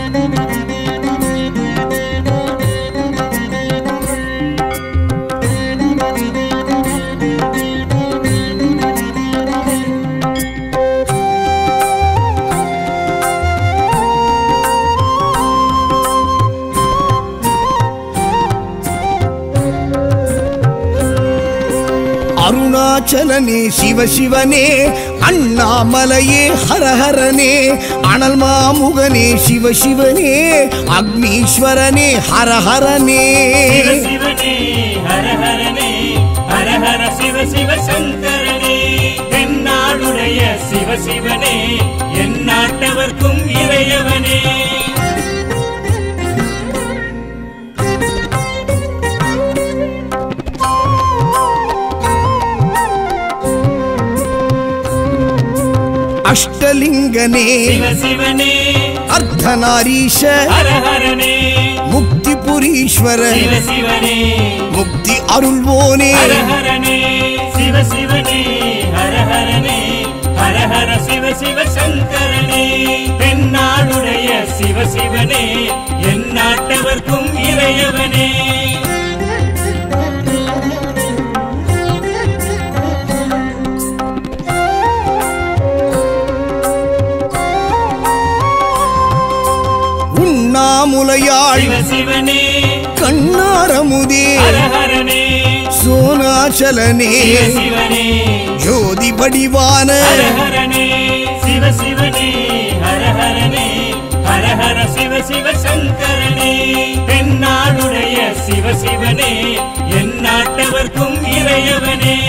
அருணாச்சலனே சிவசிவனே அண்ணாமலையே ஹரஹரனே அனல் மாமுகனே சிவசிவனே அக்னீஸ்வரனே ஹரஹரனே சிவ சிவனே ஹர ஹரனே ஹர ஹர சிவ சிவ சங்கரனே தென்னாடுடைய சிவ சிவனே என் நாட்டவர்க்கும் இறையவனே அஷ்டலிங்கனே சிவ சிவனே அர்த்தநாரீஷ ஹர ஹரனே முக்தி புரீஸ்வர சிவ சிவனே முக்தி அருள்வோனே ஹர ஹரனே சிவ சிவனே ஹர ஹரனே ஹர ஹர சிவ சிவ சங்கரனே தென்னாடுடைய சிவ சிவனே என் நாட்டவர்க்கும் இறையவனே உண்ணாமுலையாள் சிவ சிவனே கண்ணாரமுதே ஹர ஹரனே சோனாச்சலனே சிவ சிவனே ஜோதி வடிவான ஹர ஹரனே சிவ சிவனே ஹர ஹரனே ஹர ஹர சிவ சிவ சங்கரனே தென்னாடுடைய சிவ சிவனே என் நாட்டவர்க்கும் இறையவனே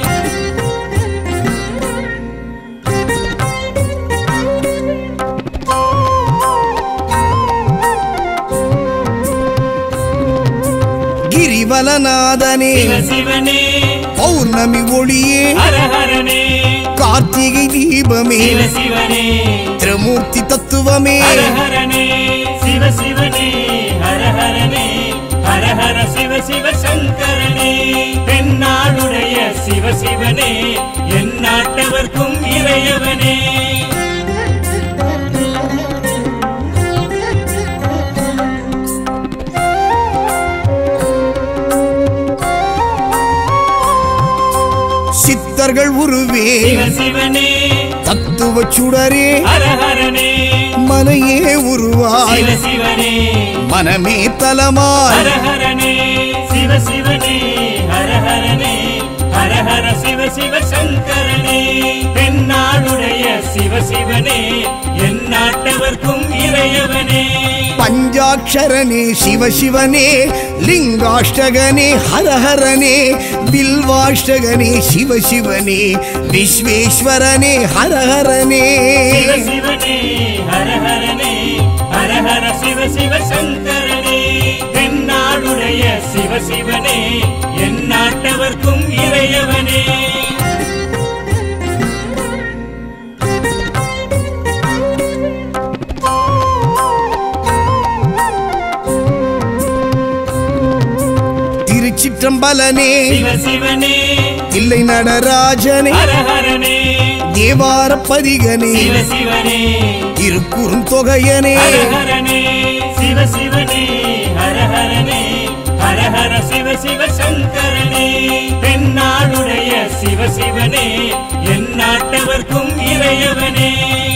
கிரிவலநாதனே சிவ சிவனே பௌர்ணமி ஒளியே ஹர ஹரனே கார்த்திகை தீபமே சிவ சிவனே திரமூர்த்தி தத்துவமே ஹர ஹரனே சிவ சிவனே ஹர ஹரனே ஹர ஹர சிவ சிவ சங்கரனே தென்னாடுடைய சிவ சிவனே என் நாட்டவர்க்கும் இறையவனே சித்தர்கள் உருவே சிவ சிவனே தத்துவ சுடரே ஹர ஹரனே மனையே உருவாய் சிவ சிவனே மனமே தலமாய் ஹர ஹரனே சிவ சிவனே ஹர ஹரனே ஹர ஹர சிவ சிவ சங்கரனே தென்னாடுடைய சிவ சிவனே என் நாட்டவர்க்கும் இறையவனே பஞ்சாட்சரனே சிவசிவனே லிங்காஷ்டகனே ஹரஹரனே பில்வாஷ்டகனே சிவசிவனே விஸ்வேஸ்வரனே ஹரஹரனே சிவ சிவனே ஹர ஹரனே ஹர ஹர சிவ சிவ சங்கரனே தென்னாடுடைய சிவ சிவனே என் நாட்டவர்க்கும் இறையவனே திருச்சிற்றம்பலனே சிவ சிவனே தில்லை நடராஜனே ஹர ஹரனே தேவார பதிகனே சிவ சிவனே திருக்குறுந்தொகையனே ஹர ஹரனே சிவ சிவனே ஹர ஹரனே ஹர ஹர சிவ சிவ சங்கரனே தென்னாடுடைய சிவ சிவனே என் நாட்டவர்க்கும் இறையவனே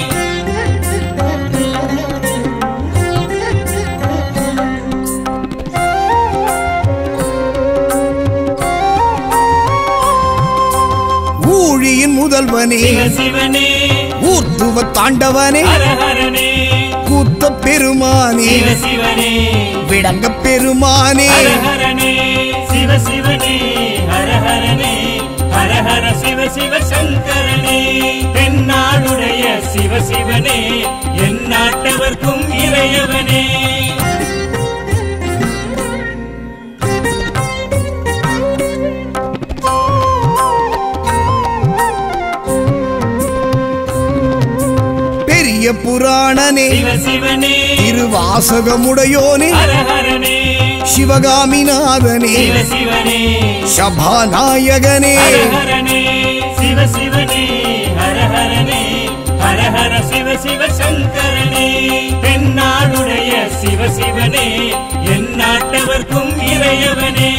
ஊழியின் முதல்வனே சிவ சிவனே ஊர்த்துவ தாண்டவனே ஹர ஹரனே கூத்த பெருமானே சிவ சிவனே விடங்க பெருமானே ஹர ஹரனே சிவ சிவனே ஹர ஹரனே ஹர ஹர சிவ சிவ சங்கரனே தென்னாடுடைய சிவ சிவனே என் நாட்டவர்க்கும் இறையவனே பெரிய புராணனே சிவ சிவனே திருவாசகமுடையோனே ஹர ஹரனே சிவகாமிநாதனே சிவ சிவனே சபாநாயகனே ஹர ஹரனே சிவ சிவனே ஹர ஹரனே ஹர ஹர சிவ சிவ சங்கரனே தென்னாடுடைய சிவசிவனே என் நாட்டவர்க்கும் இறையவனே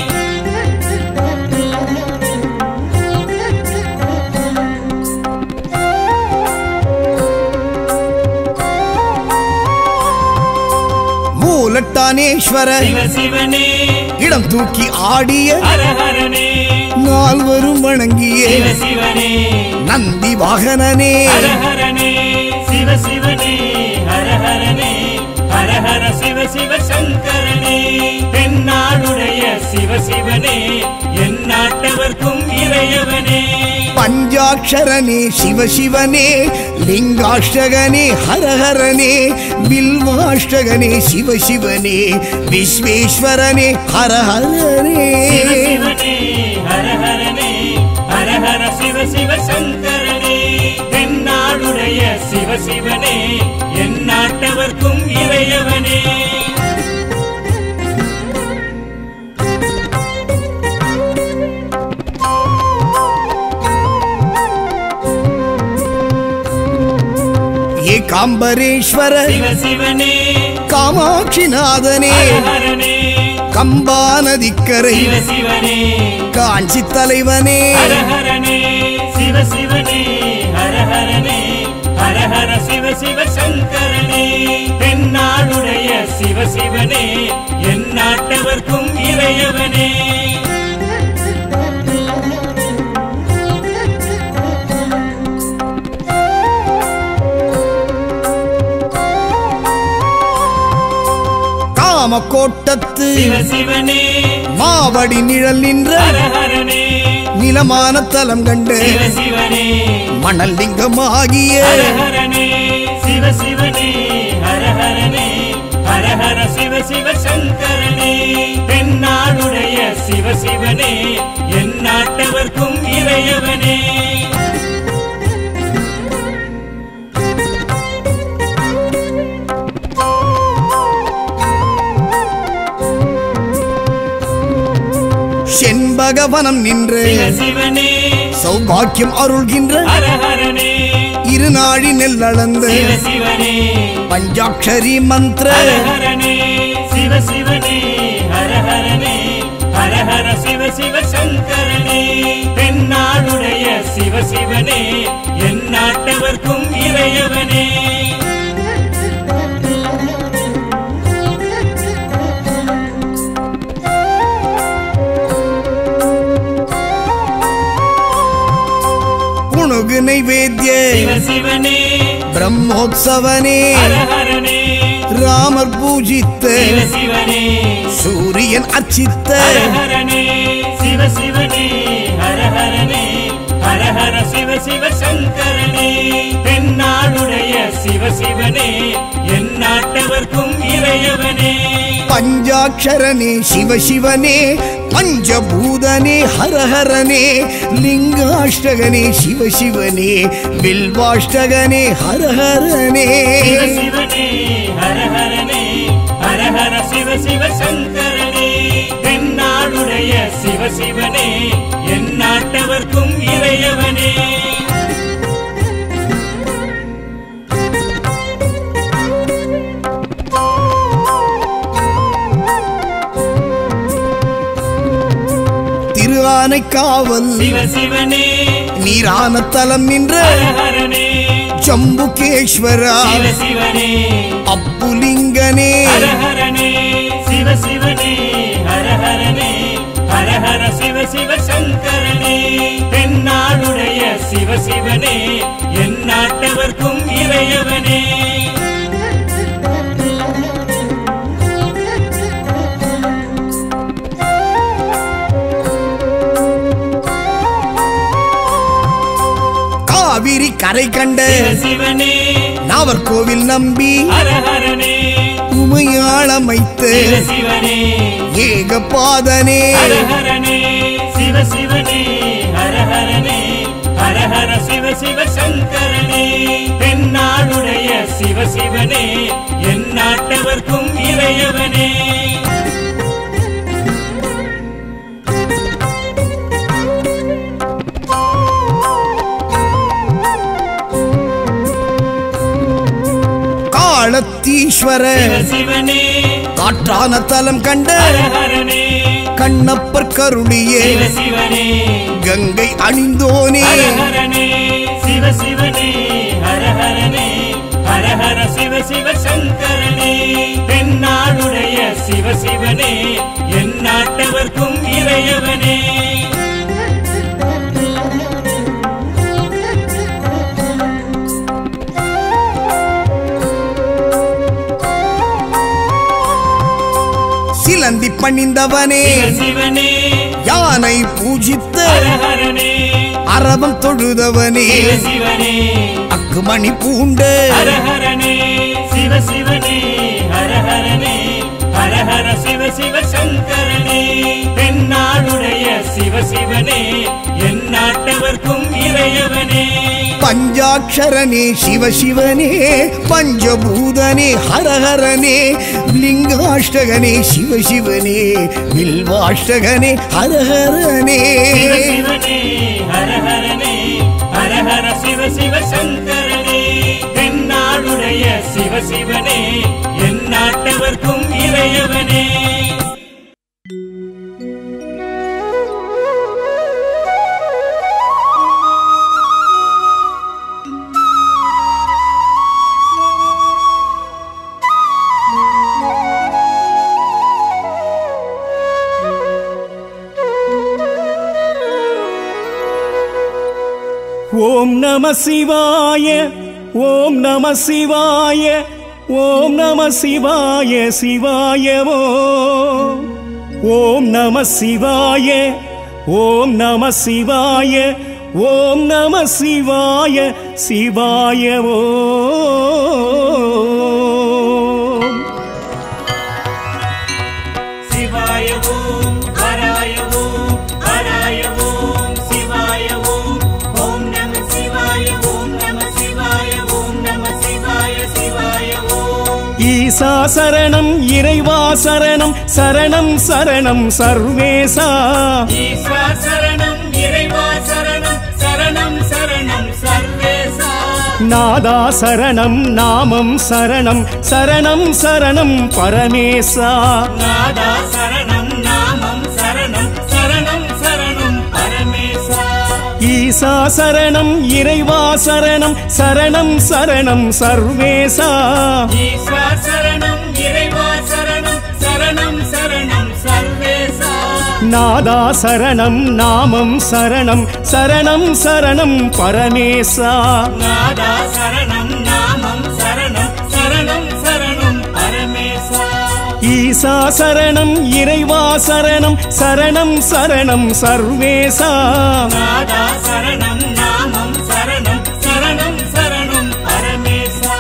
மூலட்டானேஸ்வர சிவசிவனே இடம் தூக்கி ஆடிய ஹரஹரனே நால்வரும் வணங்கிய சிவசிவனே நந்தி வாகனனே ஹரஹரனே சிவசிவனே ஹரஹரனே ஹரஹர சிவ சிவ சங்கரனே தென்னாடுடைய சிவசிவனே என் நாட்டவர்க்கும் இறையவனே பஞ்சாட்சரனே சிவசிவனே லிங்காஷ்டகனே ஹரஹரனே பில்வாஷ்டகனே சிவசிவனே விஸ்வேஸ்வரனே ஹரஹரனே சிவசிவனே ஹரஹரனே ஹரஹர சிவ சிவ சங்கரனே தென்னாடுடைய சிவசிவனே என் நாட்டவர்க்கும் இறையவனே ஏகாம்பரேஸ்வர சிவசிவனே காமாட்சிநாதனே ஹரஹரனே கம்பா நதிக்கரை சிவசிவனே காஞ்சி தலைவனே ஹரஹரனே சிவசிவனே ஹரஹரனே ஹரஹர சிவ சிவ சங்கரனே தென்னாடுடைய சிவசிவனே என் நாட்டவர்க்கும் இறையவனே காமக்கோட்டத்து சிவசிவனே மாவடி நிழல் நின்ற ஹரஹரனே நிலமான தலம் கண்டு சிவசிவனே மணல் லிங்கமாகிய ஹரஹரனே சிவசிவனே ஹரஹரனே ஹரஹர சிவ சிவ சங்கரனே தென்னாடுடைய சிவசிவனே என் நாட்டவர்க்கும் இறையவனே செண்பகவனம் நின்று சிவசிவனே சௌபாக்கியம் அருள்கின்ற ஹரஹரனே இருநாழி நெல்லளந்து சிவசிவனே பஞ்சாட்சரி மந்திர ஹரஹரனே சிவசிவனே ஹரஹரனே ஹரஹர சிவ சிவ சங்கரனே தென்னாடுடைய சிவசிவனே என் நாட்டவர்க்கும் இறையவனே புணுகு நைவேத்திய சிவசிவனே பிரம்மோத்சவனே ஹரஹரனே ராமர் பூஜித்த சிவசிவனே சூரியன் அர்ச்சித்த ஹரஹரனே சிவசிவனே ஹரஹரனே ஹரஹர சிவ சிவ சங்கரனே தென்னாடுடைய சிவசிவனே என் நாட்டவர்க்கும் இறையவனே பஞ்சாட்சரனே சிவசிவனே பஞ்சபூதனே ஹரஹரனே லிங்காஷ்டகனே சிவசிவனே பில்வாஷ்டகனே ஹரஹரனே சிவசிவனே ஹரஹரனே ஹரஹர சிவ சிவ சங்கரனே தென்னாடுடைய சிவசிவனே என் நாட்டவர்க்கும் இறையவனே திரு ஆனைக்காவல் சிவசிவனே நீரான தலம் நின்ற ஹரஹரனே ஜம்புகேஸ்வரா சிவசிவனே அப்புலிங்கனே ஹரஹரனே சிவசிவனே ஹரஹரனே ஹரஹர சிவ சிவ சங்கரனே தென்னாடுடைய சிவசிவனே என் நாட்டவர்க்கும் இறையவனே காவிரி கரை கண்ட சிவசிவனே நாவர்கோவில் நம்பி ஹரஹரனே உமையாளமைத்த சிவசிவனே ஏகபாதனே ஹரஹரனே சிவசிவனே ஹரஹரனே ஹரஹர சிவ சிவ சங்கரனே தென்னாடுடைய சிவசிவனே என் நாட்டவர்க்கும் இறையவனே காளத்தீஸ்வர சிவ சிவனே காற்றான தலம் கண்ட ஹர ஹரனே கண்ணப்பர் கருளியே சிவ சிவனே கங்கை அணிந்தோனே ஹர ஹரனே சிவ சிவனே ஹர ஹரனே ஹர ஹர சிவ சிவ சங்கரனே தென்னாடுடைய சிவ சிவனே என் நாட்டவர்க்கும் இறையவனே சிலந்தி பணிந்தவனே சிவ சிவனே யானை பூஜித்த ஹர ஹரனே அரவம் தொழுதவனே சிவ சிவனே அக்குமணி பூண்ட ஹர ஹரனே சிவ சிவனே ஹர ஹரனே ஹர ஹர சிவ சிவ சங்கரனே தென்னாடுடைய சிவ சிவனே என் நாட்டவர்க்கும் இறையவனே பஞ்சாட்சரனே சிவசிவனே பஞ்சபூதனே ஹரஹரனே லிங்காஷ்டகனே சிவசிவனே வில்வாஷ்டகனே ஹரஹரனே சிவ சிவனே ஹர ஹரனே ஹர ஹர சிவ சிவ சங்கரனே தென்னாடுடைய சிவ சிவனே என் நாட்டவர்க்கும் இறையவனே ஓம் நம சிவாய ஓம் நம சிவாய ஓம் நம சிவாய சிவாயவோ ஓம் நம சிவாய ஓம் நம சிவாய ஓம் நம சிவாய சிவாயவோ சிவாய ஓம் ஹராய ஓம் ஹராய ஓம் சிவாய ஓம் ஓம் நம சிவாய ஓம் நம சிவாய ஓம் நம சிவாய சிவாய ஓம் ஈசா சரணம் இறைவா சரணம் சரணம் சரணம் சர்வேசா ஈஸ்வா சரணம் இறைவா சரணம் சரணம் சரணம் சர்வேசா நாதா சரணம் நாமம் சரணம் சரணம் சரணம் பரமேசா நாதா சரணம் நாமம் சரணம் சரணம் சரணம் பரமேசா ஈசா சரணம் இறைவா சரணம் சரணம் சரணம் சர்வேசா ஈஸ்வா சரணம் இறைவா சரணம் சரணம் சரணம் சர்வேசா நாதா சரணம் நாமம் சரணம் சரணம் சரணம் பரமேசா நாதா சரணம் நாமம் சரணம் சரணம் சரணம் பரமேசா ஈசா சரணம் இறைவா சரணம் சரணம் சரணம் சர்வேசா நாதா சரணம் நாமம் சரணம் சரணம் சரணம் பரமேசா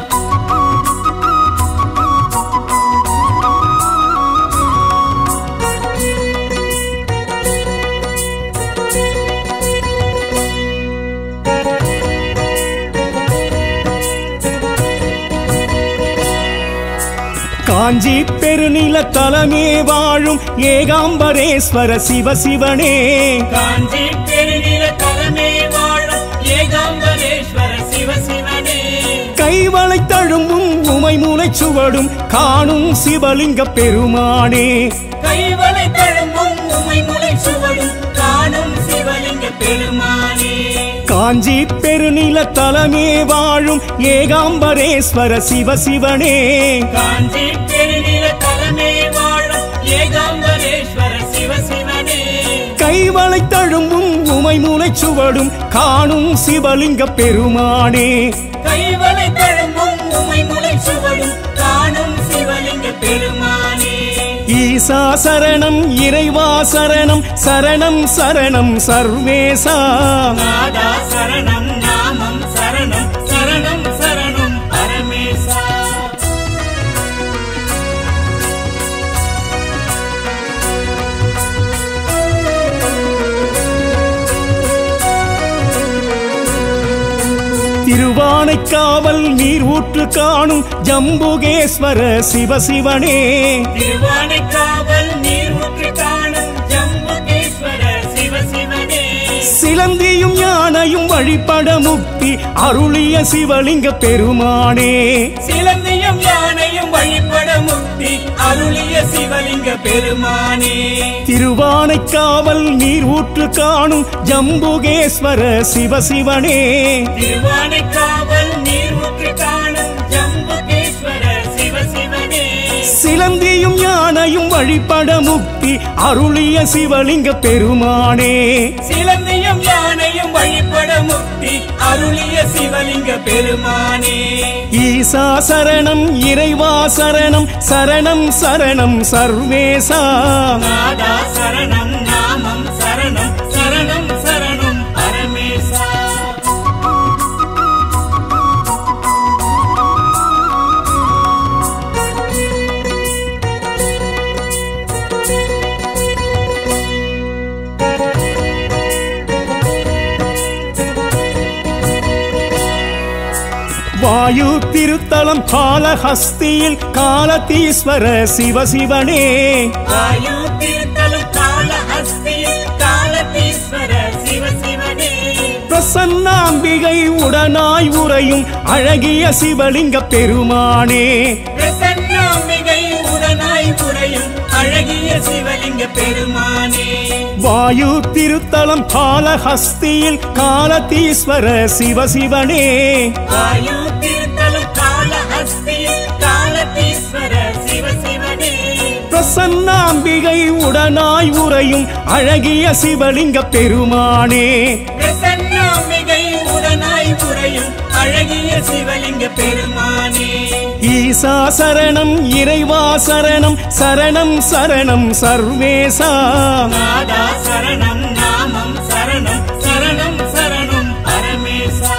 காஞ்சி பெருநில தலமே வாழும் ஏகாம்பரேஸ்வர சிவசிவனே காஞ்சி பெருநில தலைமை வாழும் ஏகாம்பரேஸ்வர சிவ சிவனே கைவளை தழும்பும் உமை மூலை சுவடும் காணும் சிவலிங்க பெருமானே கைவளை தழும்பும் உமை முளை சுவடும் காணும் சிவலிங்க பெருமானே காஞ்சி பெருநில தலமே வாழும் ஏகாம்பரேஸ்வர சிவசிவனே காஞ்சி பெருநில தலைமை வாழும் ஏகாம்பரேஸ்வர சிவ சிவனே கைவளை தழும்பும் உமை மூலை சுவடும் காணும் சிவலிங்க பெருமானே கைவளை தழும்பும் உமை முளை சுவடும் காணும் சிவலிங்க பெருமானே ஈசா சரணம் இறைவா சரணம் சரணம் சரணம் சர்வேசா நாதா சரணம் நாமம் சரணம் சரணம் சரணம் பரமேசா திருவானைக்காவல் நீர் ஊற்று காணும் ஜம்புகேஸ்வர சிவசிவனே திருவானைக்காவல் நீர் ஊற்று காணும் ஜம்புகேஸ்வர சிவ சிவனே சிலந்தியும் ஞான யானையும் வழிபட முக்தி அருளிய சிவலிங்க பெருமானே சிலந்தியும் யானையும் வழிபட முக்தி அருளிய சிவலிங்க பெருமானே திருவானைக்காவல் நீர் ஊற்று காணும் ஜம்புகேஸ்வர சிவசிவனே திருவானைக்காவல் நீர் ஊற்று காணும் ஜம்புகேஸ்வர சிவசிவனே சிலந்தியும் யானையும் வழிபட முக்தி அருளிய சிவலிங்க பெருமானே சிலந்தியும் யானையும் வழிபட முக்தி அருளிய சிவலிங்க பெருமானே ஈசா சரணம் இறைவா சரணம் சரணம் சரணம் சர்வேசா நாதா சரணம் நாமம் சரணம் சரணம் சரணம் பரமேசா வாயு திருத்தலம் காலஹஸ்தியில் காலதீஸ்வர சிவசிவனே வாயு திருத்தலும் காலஹஸ்தியில் காலதீஸ்வர சிவசிவனே பிரசன்னாம்பிகை உடனாய் உறையும் அழகிய சிவலிங்க பெருமானே பிரசன்னாம்பிகை உடனாய் புரையும் அழகிய சிவலிங்க பெருமானே வாயு திருத்தலம் காலஹஸ்தியில் காலதீஸ்வர சிவசிவனே வாயு திருத்தலும் காலஹஸ்தியில் காலதீஸ்வர சிவசிவனே பிரசன்னாம்பிகை உடனாய் உறையும் அழகிய சிவலிங்க பெருமானே பிரசன்னாம்பிகை உடனாய் புரையும் அழகிய சிவலிங்க பெருமானே ஈசா சரணம் இறைவா சரணம் சரணம் சரணம் சர்வேசா நாதா சரணம் நாமம் சரணம் சரணம் சரணம் பரமேசா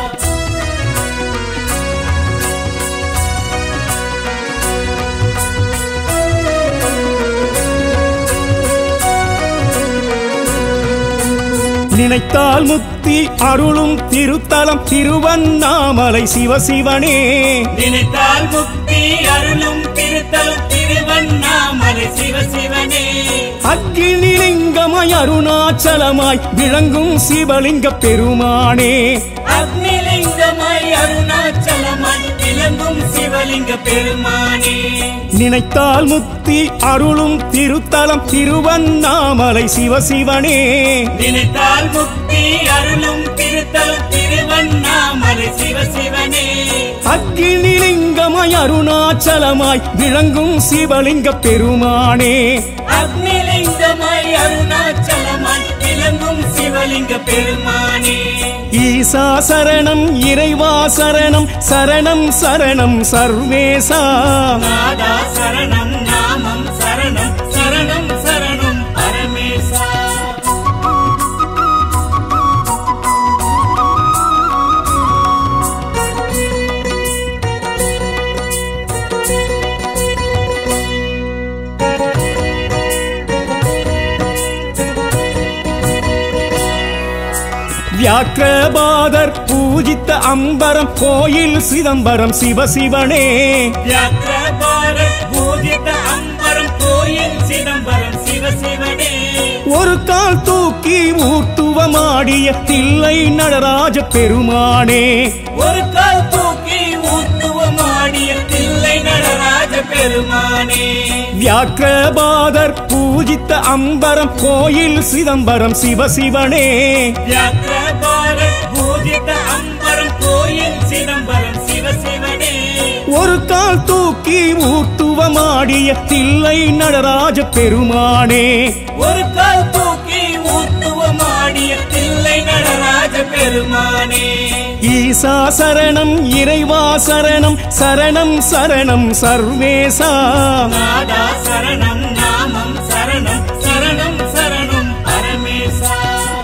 நினைத்தால் முக்தி அருளும் திருத்தலம் திருவண்ணாமலை சிவசிவனே நினைத்தால் முக்தி அருளும் திருத்தலும் திருவண்ணாமலை சிவசிவனே அக்னிலிங்கமாய் அருணாச்சலமாய் விளங்கும் சிவலிங்க பெருமானே அக்னிலிங்கமாய் அருணாச்சலமாய் விளங்கும் சிவலிங்க பெருமானே நினைத்தால் முக்தி அருளும் திருத்தலம் திருவண்ணாமலை சிவசிவனே நினைத்தால் முக்தி அருளும் திருத்தலும் திருவண்ணாமலை சிவசிவனே அக்னிலிங்கமாய் அருணாச்சலமாய் விளங்கும் சிவலிங்க பெருமானே அக்னிலிங்கமாய் அருணாச்சலமாய் விளங்கும் சிவலிங்க பெருமானே ஈசா சரணம் இறைவா சரணம் சரணம் சரணம் சர்வேசா நாதா சரணம் நாமம் சரணம் சரணம் சரணம் பரமேசா வியாக்கிரபாதர் பூஜித்த அம்பரம் கோயில் சிதம்பரம் சிவசிவனே வியாக்கிரபாரத் பூஜித அம்பரம் கோயில் சிதம்பரம் சிவசிவனே ஒரு கால் தூக்கி ஊர்த்துவமாடிய தில்லை நடராஜ பெருமானே ஒரு கால் தூக்கி ஊத்துவமாடிய தில்லை நடராஜ பெருமானே வியாக்கிரபாதர் பூஜித்த அம்பரம் கோயில் சிதம்பரம் சிவசிவனே வியாக்கிரபாரத் பூஜித அம்பரம் கோயில் சிதம்பரம் சிவசிவனே ஒரு கால் தூக்கி ஊர்த்துவமாடிய தில்லை நடராஜ பெருமானே ஒரு கால் தூக்கி ஊத்துவமாடிய தில்லை நடராஜ பெருமானே ஈசா சரணம் இறைவா சரணம் சரணம் சரணம் சர்வேசா நாதா சரணம் நாமம் சரணம் சரணம் சரணம் பரமேசா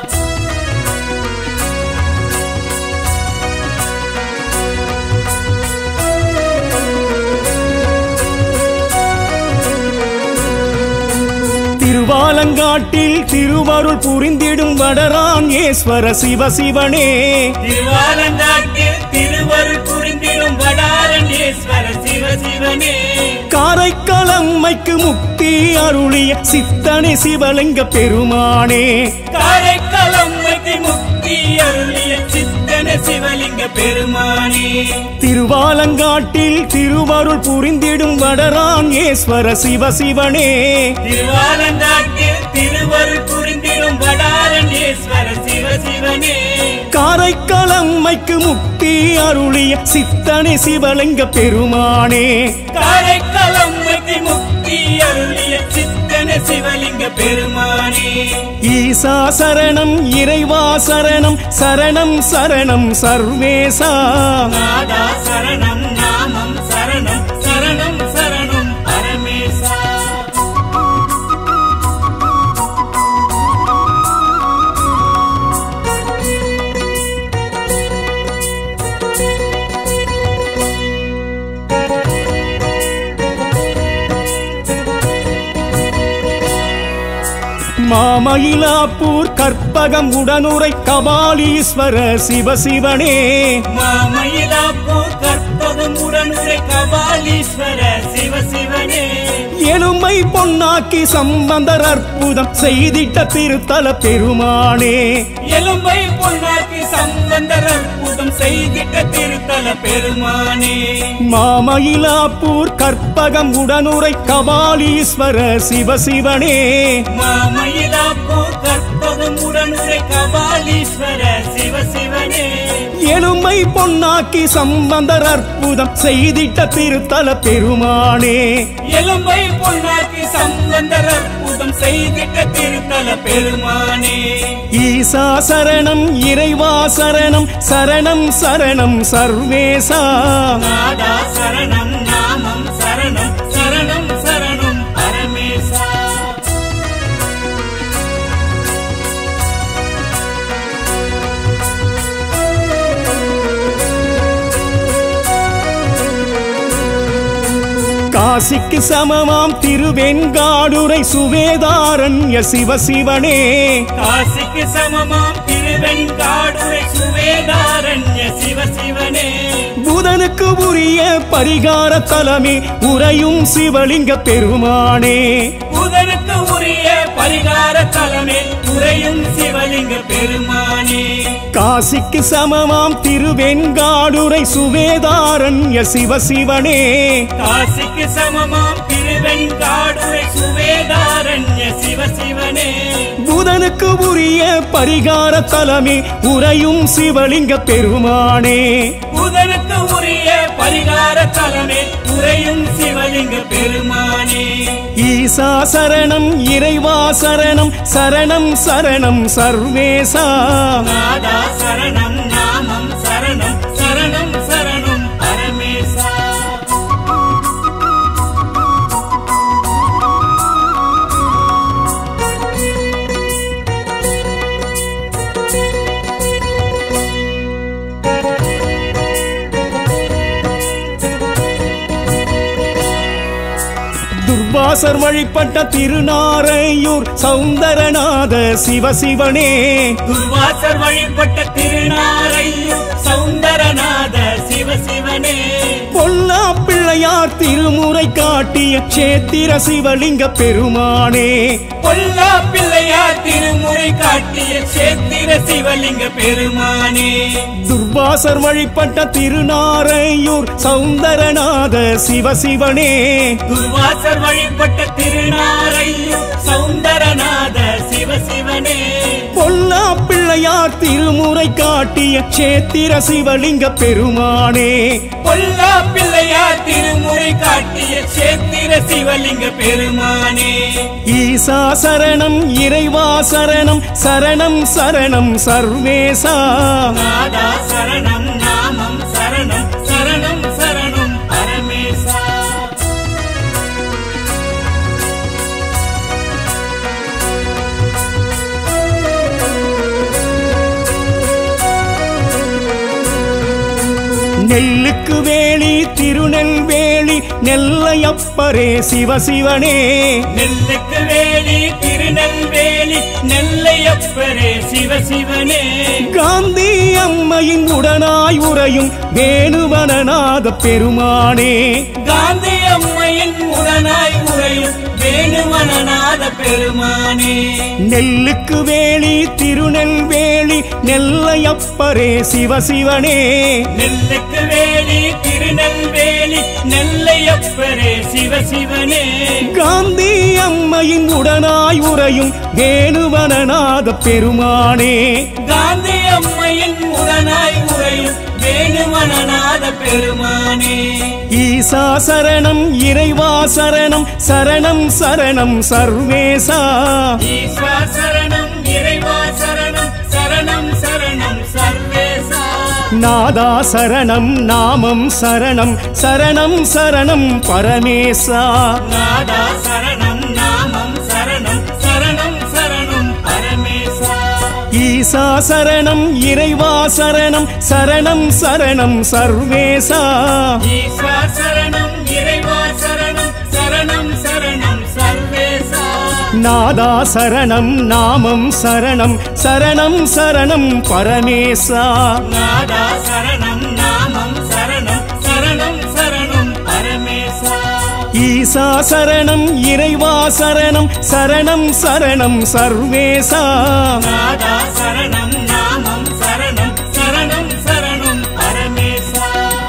திருவாலங்காட்டில் திருவருள் புரிந்திடும் வடரான் ஈஸ்வர சிவசிவனே திருவாலங்காட்டில் திருவருள் புரிந்திடும் வடாரண்யேஸ்வர சிவசிவனே காரைக்காலம்மைக்கு முக்தி அருளிய சித்தனை சிவலிங்க பெருமானே காரைக்காலம்மைக்கு கலம்மைக்கு முக்தி அருளிய சித்தன சிவலிங்க பெருமானே திருவாலங்காட்டில் திருவருள் புரிந்திடும் வடரான் ஈஸ்வர சிவசிவனே திருவாலங்காட்டில் திருவருள் புரிந்திடும் வடாரணேஸ்வர சிவசிவனே காரைக்காலம்மைக்கு முக்தி அருளிய சித்தனை சிவலிங்க பெருமானே காரைக்காலம்மைக்கு முக்தி அருளிய சித்தன சிவலிங்க பெருமானே ஈசா சரணம் இறைவா சரணம் சரணம் சரணம் சர்வேசா நாதா சரணம் நாமம் சரணம் சரணம் சரணம் பரமேசா மாமயிலாப்பூர் கற்பகம் உடனுரை கபாலீஸ்வர சிவசிவனே மாமயிலாப்பூர் கற்பகம் உடனுரை கபாலீஸ்வர சிவசிவனே எலும்பை பொன்னாக்கி சம்பந்தர் அற்புதம் செய்திட்ட திருத்தல பெருமானே எலும்பை பொன்னாக்கி சம்பந்தர் அற்புதம் செய்திட்ட திருத்தல பெருமானே மாமயிலாப்பூர் கற்பகம் உடனுரை கபாலீஸ்வர சிவசிவனே மாமயிலாப்பூர் கற்பகம் உடனுரை கபாலீஸ்வர சிவசிவனே எலும்பை பொன்னாக்கி சம்பந்தர் அற்புதம் செய்திட்ட திருத்தல பெருமானே எலும்பை பொன்னாக்கி சம்பந்தர் அற்புதம் செய்திட்ட திருத்தல பெருமானே ஈசா சரணம் இறைவா சரணம் சரணம் சரணம் சர்வேசா நாதா சரணம் நாமம் சரணம் சரணம் சரணம் பரமேசா காசிக்கு சமமாம் திருவெண்காடுரை சுவேதாரண்ய சிவசிவனே காசிக்கு சமமாம் திருவெண்காடுரை சுவேதாரண்ய சிவசிவனே புதனுக்கு உரிய பரிகார தலமே உறையும் சிவலிங்க பெருமானே புதனுக்கு உரிய பரிகார தலமே உறையும் சிவலிங்க பெருமானே காசிக்கு சமமாம் திருவெண்காடுரை சுவேதாரண்ய சிவசிவனே காசிக்கு சமமாம் திருவெண்காடுரை சுவேதாரண்ய சிவசிவனே புதனுக்கு உரிய பரிகார தலமே உறையும் சிவலிங்க பெருமானே புதனுக்கு உரிய பரிகார தலமே உறையும் சிவலிங்க பெருமானே ஈசா சரணம் இறைவா சரணம் சரணம் சரணம் சர்வேசா நாதா சரணம் நாமம் சரணம் சரணம் சரணம் பரமேசா துர்வாசர் வழிபட்ட திருநாரையூர் சௌந்தரநாத சிவசிவனே துர்வாசர் வழிபட்ட திருநாரையும் சௌந்தரநாத சிவசிவனே பொல்லா பிள்ளையார் திருமுறை காட்டிய சேத்திர சிவலிங்க பெருமானே பொல்லா பிள்ளையார் திருமுறை காட்டிய சேத்திர சிவலிங்க பெருமானே துர்வாசர் வழிபட்ட திருநாரையூர் சௌந்தரநாத சிவசிவனே துர்வாசர் வழிபட்ட திருநாரையும் சௌந்தரநாத சிவசிவனே பொல்லா பிள்ளையார் திருமுறை காட்டிய சேத்திர சிவலிங்க பெருமானே பொல்லா பிள்ளையார் திருமுறை காட்டிய சேத்திர சிவலிங்க பெருமானே ஈசா சரணம் இறைவா சரணம் சரணம் சரணம் சர்வேசா நாதா சரணம் நாமம் சரணம் சரணம் சரணம் பரமேசா நெல்லுக்கு வேலி திருநெல்வேலி நெல்லையப்பரே சிவசிவனே நெல்லுக்கு வேலி திருநெல்வேலி நெல்லையப்பரே சிவசிவனே காந்தி அம்மையின் உடனாய் உறையும் வேணுவனநாத பெருமானே காந்தி அம்மையின் அம்மையின் உடனாய் உறையும் வேணுவனநாத பெருமானே நெல்லுக்கு வேலி திருநெல்வேலி நெல்லையப்பரே சிவசிவனே நெல்லுக்கு வேலி திருநெல்வேலி நெல்லையப்பரே சிவசிவனே காந்தி அம்மையின் உடனாய் உறையும் வேணுவனநாத பெருமானே காந்தி அம்மையின் உடனாய் உறையும் வேணுவனநாத பெருமானே ஈசா சரணம் இறைவா சரணம் சரணம் சரணம் சர்வேசா ஈஸ்வா சரணம் இறைவா சரணம் சரணம் சரணம் சர்வேசா நாதா சரணம் நாமம் சரணம் சரணம் சரணம் பரமேசா நாதா சரணம் நாமம் சரணம் சரணம் சரணம் பரமேசா ஈசா சரணம் இறைவா சரணம் சரணம் சரணம் சர்வேசா ஈஸ்வா சரணம் இறைவா சரணம் சரணம் சரணம் சர்வேசா நாதா சரணம் நாமம் சரணம் சரணம் சரணம் பரமேசா நாதா சரணம் நாமம் சரணம் சரணம் சரணம் பரமேசா ஈசா சரணம் இறைவா சரணம் சரணம் சரணம் சர்வேசா நாதா சரணம் நாமம் சரணம் சரணம் சரணம் பரமேசா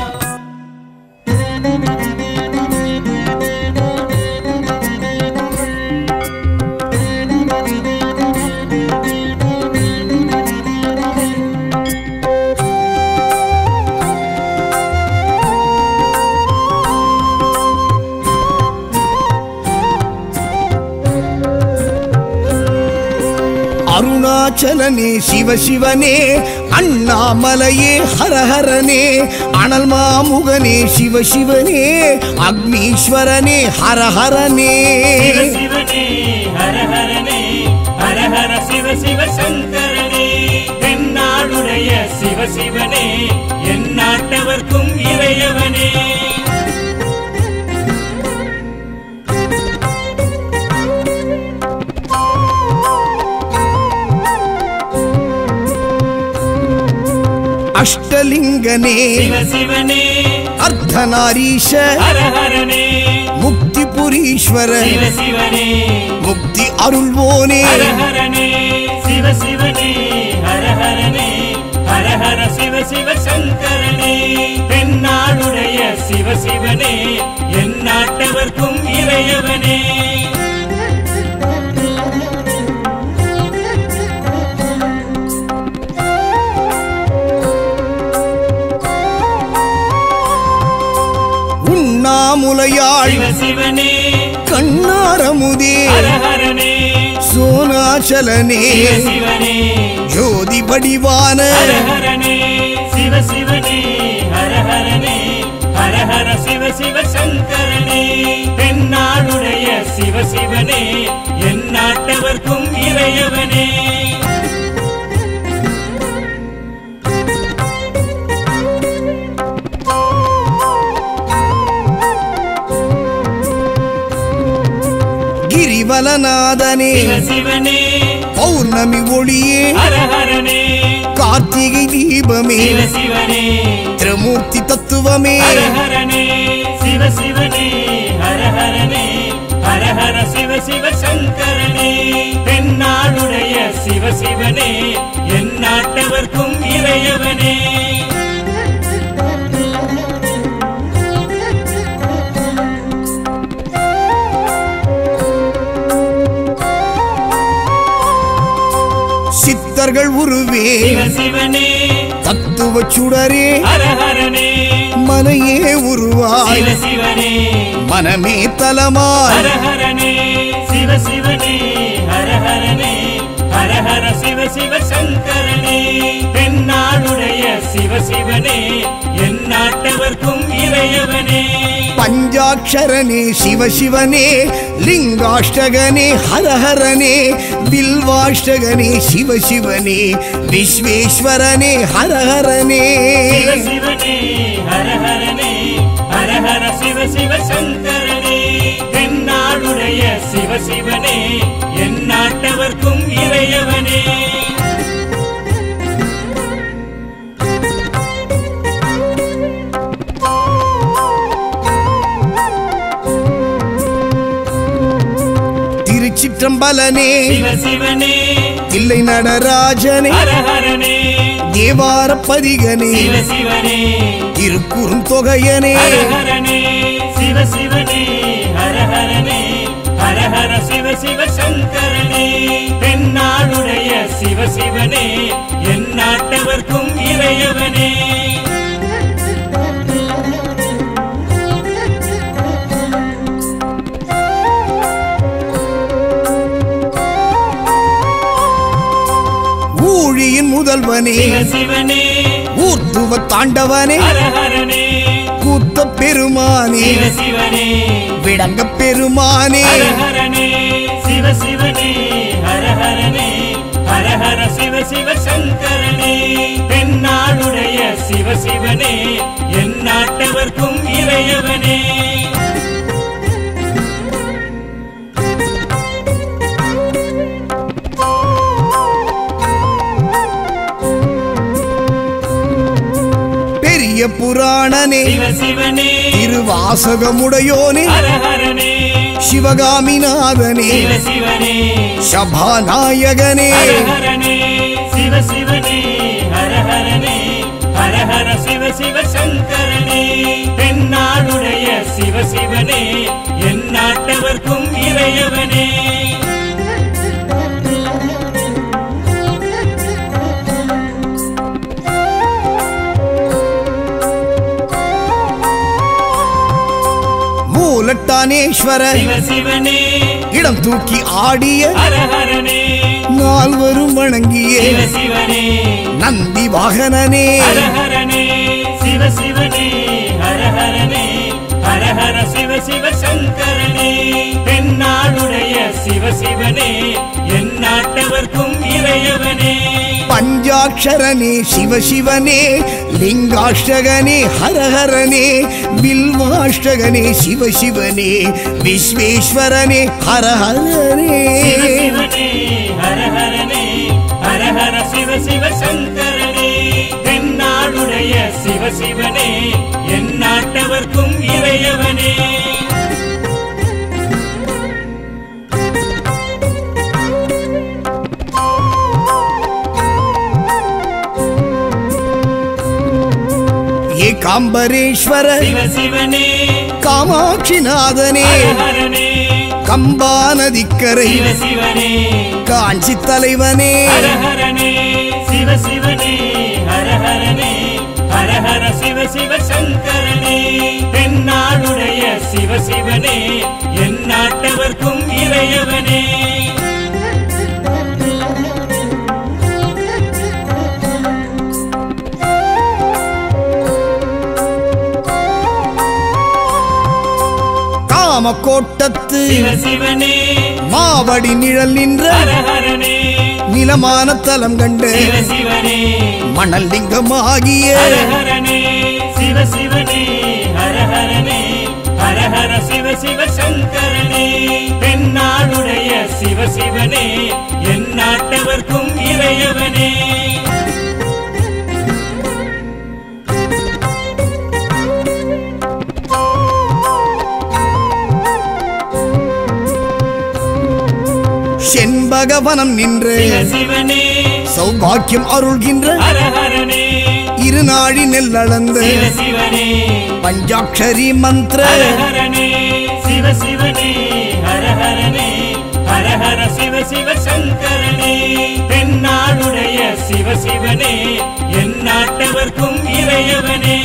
அருணாச்சலனே சிவசிவனே அண்ணாமலையே ஹரஹரனே அனல் மாமுகனே சிவசிவனே அக்னீஸ்வரனே ஹரஹரனே சிவ சிவனே ஹர ஹரனே ஹர ஹர சிவ சிவ சங்கரனே தென்னாடுடைய சிவ சிவனே என் நாட்டவர்க்கும் இறையவனே அஷ்டலிங்கனே சிவ சிவனே அர்த்தநாரீஷ ஹர ஹரனே முக்திபுரீஸ்வர சிவ சிவனே முக்தி அருள்வோனே ஹர ஹரனே சிவ சிவனே ஹர ஹரனே ஹர ஹர சிவ சிவ சங்கரனே தென்னாடுடைய சிவ சிவனே என் நாட்டவர்க்கும் இறையவனே உண்ணாமுலையாள் சிவ சிவனே கண்ணாரமுதே ஹர ஹரனே சோனாச்சலனே சிவ சிவனே ஜோதி வடிவான ஹர ஹரனே சிவ சிவனே ஹர ஹரனே ஹர ஹர சிவ சிவ சங்கரனே தென்னாடுடைய சிவ சிவனே என் நாட்டவர்க்கும் இறையவனே கிரிவலநாதனே சிவ சிவனே பௌர்ணமி ஒளியே ஹர ஹரனே கார்த்திகை தீபமே சிவ சிவனே திரமூர்த்தி தத்துவமே ஹர ஹரனே சிவ சிவனே ஹர ஹரனே ஹர ஹர சிவ சிவ சங்கரனே தென்னாடுடைய சிவ சிவனே என் நாட்டவர்க்கும் இறையவனே சித்தர்கள் உருவே சிவ சிவனே தத்துவ சுடரே ஹர ஹரனே மனையே உருவாய் சிவ சிவனே மனமே தலமாய் ஹர ஹரனே சிவ சிவனே ஹர ஹரனே ஹர ஹர சிவ சிவ சங்கரனே தென்னாடுடைய சிவ சிவனே என் நாட்டவர்க்கும் இறையவனே பஞ்சாட்சரனே சிவசிவனே லிங்காஷ்டகனே ஹரஹரனே பில்வாஷ்டகனே சிவசிவனே விஸ்வேஸ்வரனே ஹரஹரனே சிவ சிவனே ஹர ஹரனே ஹர ஹர சிவ சிவ சங்கரனே தென்னாடுடைய சிவ சிவனே என் நாட்டவர்க்கும் இறையவனே திருச்சிற்றம்பலனே சிவ சிவனே தில்லை நடராஜனே ஹரஹரனே தேவார பதிகனே சிவ சிவனே திருக்குறும் தொகையனே ஹரஹரனே சிவ சிவனே ஹரஹரனே ஹரஹர சிவ சிவ சங்கரனே தென்னாடுடைய சிவ சிவனே என் நாட்டவர்க்கும் இறையவனே ஊழியின் முதல்வனே சிவ சிவனே ஊர்த்துவ தாண்டவனே ஹரஹரனே கூத்த பெருமானே சிவ சிவனே விடங்க பெருமானே ஹரஹரனே சிவ சிவனே ஹரஹரனே ஹரஹர சிவ சிவ சங்கரனே தென்னாடுடைய சிவ சிவனே என் நாட்டவர்க்கும் இறையவனே பெரிய புராணனே சிவ சிவனே திருவாசகமுடையோனே ஹரஹரனே சிவகாமிநாதனே சிவ சிவனே சபாநாயகனே ஹரஹரனே சிவ சிவனே ஹரஹரனே ஹரஹர சிவ சிவ சங்கரனே தென்னாடுடைய சிவ சிவனே என் நாட்டவர்க்கும் இறையவனே மூலட்டானேஸ்வர சிவ சிவனே இடம் தூக்கி ஆடிய ஹரஹரனே நால்வரும் வணங்கிய சிவ சிவனே நந்தி வாகனனே ஹரஹரனே சிவ சிவனே ஹரஹரனே ஹரஹர சிவ சிவ சங்கரனே தென்னாடுடைய சிவ சிவனே என் நாட்டவர்க்கும் இறையவனே பஞ்சாட்சரனே சிவசிவனே லிங்காஷ்டகனே ஹரஹரனே பில்வாஷ்டகனே சிவசிவனே விஸ்வேஸ்வரனே ஹரஹரனே சிவ சிவனே ஹரஹரனே ஹரஹர சிவ சிவ சங்கரனே தென்னாடுடைய சிவ சிவனே என் நாட்டவர்க்கும் இறையவனே ஏகாம்பரேஸ்வர சிவ சிவனே காமாட்சிநாதனே ஹரஹரனே கம்பா நதிக்கரை சிவ சிவனே காஞ்சி தலைவனே ஹரஹரனே சிவ சிவனே ஹரஹரனே ஹரஹர சிவ சிவ சங்கரனே தென்னாடுடைய சிவ சிவனே என் நாட்டவர்க்கும் இறையவனே காமக்கோட்டத்து சிவ சிவனே மாவடி நிழல் நின்ற ஹரஹரனே நிலமான தலம் கண்டு சிவ சிவனே மணல் லிங்கமாகிய ஹரஹரனே சிவ சிவனே ஹரஹரனே ஹரஹர சிவ சிவ சங்கரனே தென்னாடுடைய சிவ சிவனே என் நாட்டவர்க்கும் இறையவனே செண்பகவனம் நின்று சிவ சிவனே சௌபாக்கியம் அருள்கின்ற ஹரஹரனே இருநாழி நெல்லளந்து சிவ சிவனே பஞ்சாட்சரி மந்திர ஹரஹரனே சிவ சிவனே ஹரஹரனே ஹரஹர சிவ சிவ சங்கரனே தென்னாடுடைய சிவ சிவனே என் நாட்டவர்க்கும் இறையவனே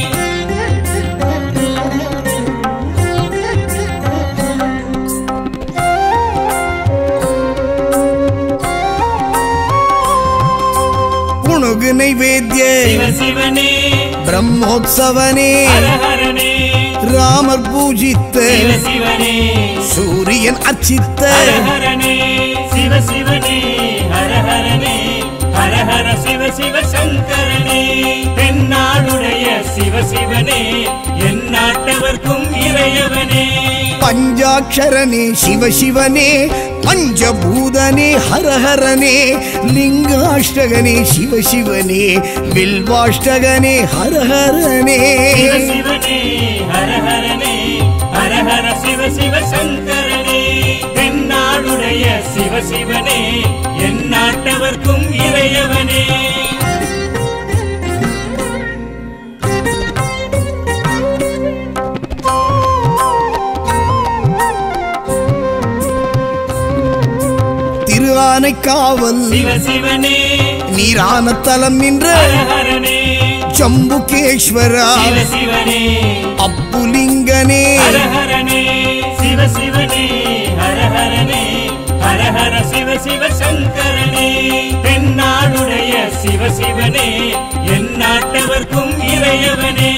புணுகு நைவேத்திய சிவ சிவனே பிரம்மோத்சவனே ஹரஹரனே ராமர் பூஜித்த சிவ சிவனே சூரியன் அர்ச்சித்த ஹரஹரனே சிவ சிவனே ஹரஹரனே ஹரஹர சிவ சிவ சங்கரனே தென்னாடுடைய சிவ சிவனே என் நாட்டவர்க்கும் இறையவனே பஞ்சாட்சரனே சிவசிவனே பஞ்சபூதனே ஹரஹரனே லிங்காஷ்டகனே சிவசிவனே வில்வாஷ்டகனே ஹரஹரனே சிவ சிவனே ஹரஹரனே ஹரஹர சிவ சிவ சங்கரனே தென்னாடுடைய சிவசிவனே என் நாட்டவர்க்கும் இறையவனே திரு ஆனைக்காவல் சிவசிவனே நீரான தலம் நின்ற ஹரஹரனே ஜம்புகேஸ்வரா சிவசிவனே அப்புலிங்கனே ஹரஹரனே சிவசிவனே ஹரஹரனே ஹரஹர சிவ சிவ சங்கரனே தென்னாடுடைய சிவசிவனே என் நாட்டவர்க்கும் இறையவனே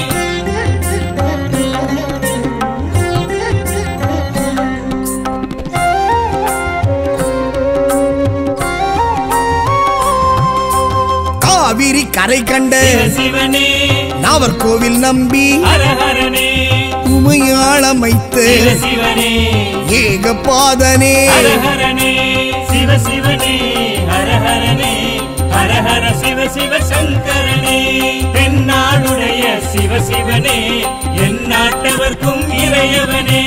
காவிரி கரை கண்ட சிவசிவனே நாவர்கோவில் நம்பி ஹரஹரனே உமையாளமைத்த சிவசிவனே ஏகபாதனே ஹரஹரனே சிவசிவனே ஹரஹரனே ஹரஹர சிவ சிவ சங்கரனே தென்னாடுடைய சிவசிவனே என் நாட்டவர்க்கும் இறையவனே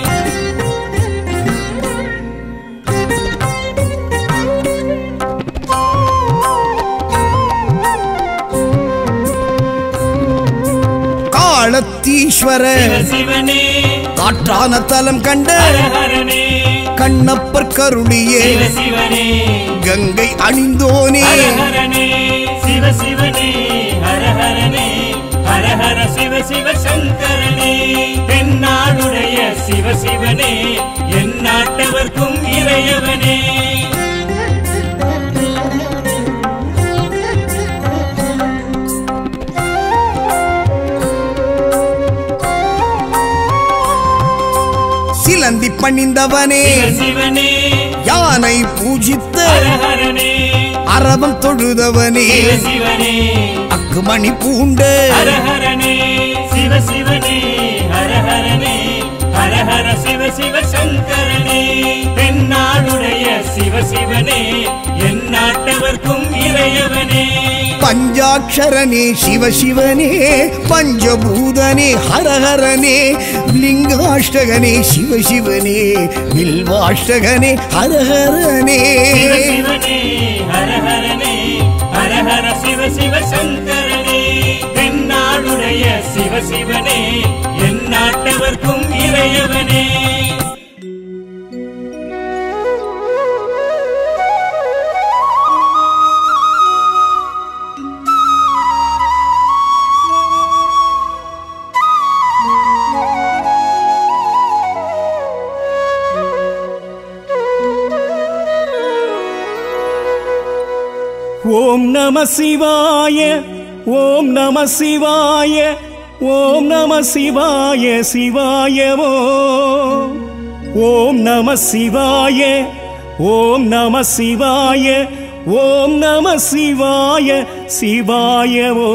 காலத்தீஸ்வர சிவசிவனே காற்றான தலம் கண்ட ஹரஹரனே கண்ணப்பர் கருளியே சிவசிவனே கங்கை அணிந்தோனே ஹரஹரனே சிவசிவனே ஹரஹரனே ஹரஹர சிவ சிவ சங்கரனே தென்னாடுடைய சிவசிவனே என் நாட்டவர்க்கும் இறையவனே சிலந்தி பணிந்தவனே சிவசிவனே யானை பூஜித்த ஹரஹரனே அரவம் தொழுதவனே சிவசிவனே அக்குமணி பூண்ட ஹரஹரனே சிவசிவனே ஹரஹரனே ஹரஹர சிவ சிவ சங்கரனே தென்னாடுடைய சிவசிவனே என் நாட்டவர்க்கும் இறையவனே பஞ்சாட்சரனே சிவசிவனே பஞ்சபூதனே ஹரஹரனே லிங்காஷ்டகனே சிவசிவனே வில்வாஷ்டகனே ஹரஹரனே சிவசிவனே ஹரஹரனே ஹரஹர சிவ சிவ சங்கரனே தென்னாடுடைய சிவசிவனே என் நாட்டவர்க்கும் இறையவனே ஓம் நம சிவாய ஓம் நம சிவாய ஓம் நம சிவாய சிவாயவோ ஓம் நம சிவாய ஓம் நம சிவாய ஓம் நம சிவாய சிவாயவோ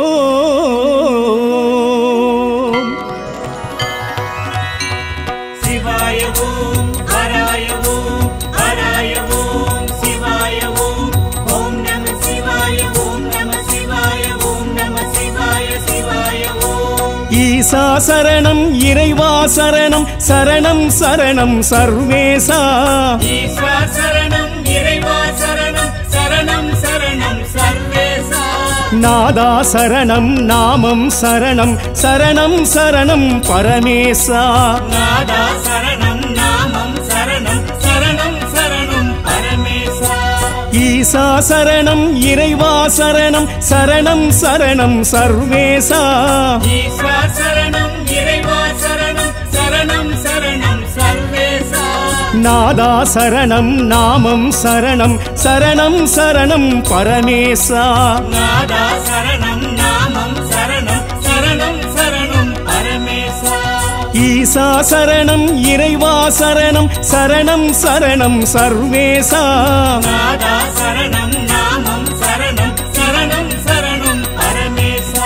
சிவாய ஓம் ஹராய ஓம் ஹராய ஓம் சிவாய ஓம் ஓம் நம சிவாய ஓம் நம சிவாய ஓம் நம சிவாய சிவாய ஓம் ஈசா சரணம் இறைவா சரணம் சரணம் சரணம் சர்வேசா ஈஸ்வா சரணம் இறைவா சரணம் சரணம் சரணம் சர்வேசா நாதா சரணம் நாமம் சரணம் சரணம் சரணம் பரமேசா நாதா சரணம் நாமம் சரணம் சரணம் சரணம் பரமேசா ஈசா சரணம் இறைவா சரணம் சரணம் சரணம் சர்வேசா ஈஸ்வா சரணம் இறைவா சரணம் சரணம் சரணம் சர்வேசா நாதா சரணம் நாமம் சரணம் சரணம் சரணம் பரமேசா நாதா சரணம் நாமம் சரணம் சரணம் சரணம் பரமேசா ஈசா சரணம் இறைவா சரணம் சரணம் சரணம் சர்வேசா நாதா சரணம் நாமம் சரணம் சரணம் சரணம் பரமேசா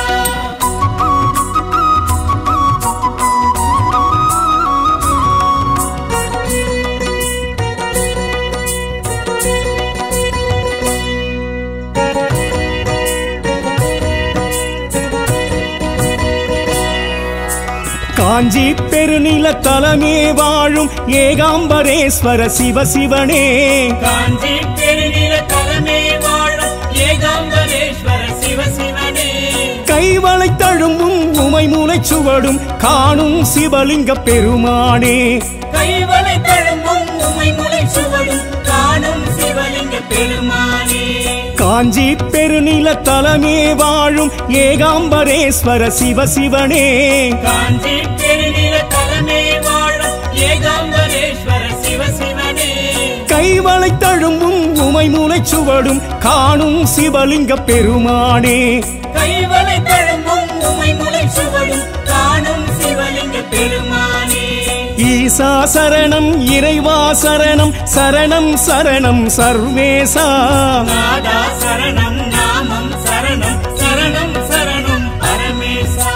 காஞ்சி பெருநில தலமே வாழும் ஏகாம்பரேஸ்வர சிவசிவனே காஞ்சி பெருநில தலைமை வாழும் ஏகாம்பரேஸ்வர சிவசிவனே கைவளை தழும்பும் உமை மூளைச் சுவடும் காணும் சிவலிங்க பெருமானே கைவளை தழும்பும் உமை முளை சுவடும் காணும் சிவலிங்க பெருமானே காஞ்சி பெருநில தலமே வாழும் ஏகாம்பரேஸ்வர சிவசிவனே காஞ்சி பெருநில தலைமை வாழும் ஏகாம்பரேஸ்வர சிவசிவனே கைவளை தழும்பும் உமை மூளைச் சுவடும் காணும் சிவலிங்க பெருமானே கைவளை தழும்பும் உமை முளை சுவடும் காணும் சிவலிங்க பெருமானே ஈசா சரணம் இறைவா சரணம் சரணம் சரணம் சர்வேசா நாதா சரணம் நாமம் சரணம் சரணம் சரணம் பரமேசா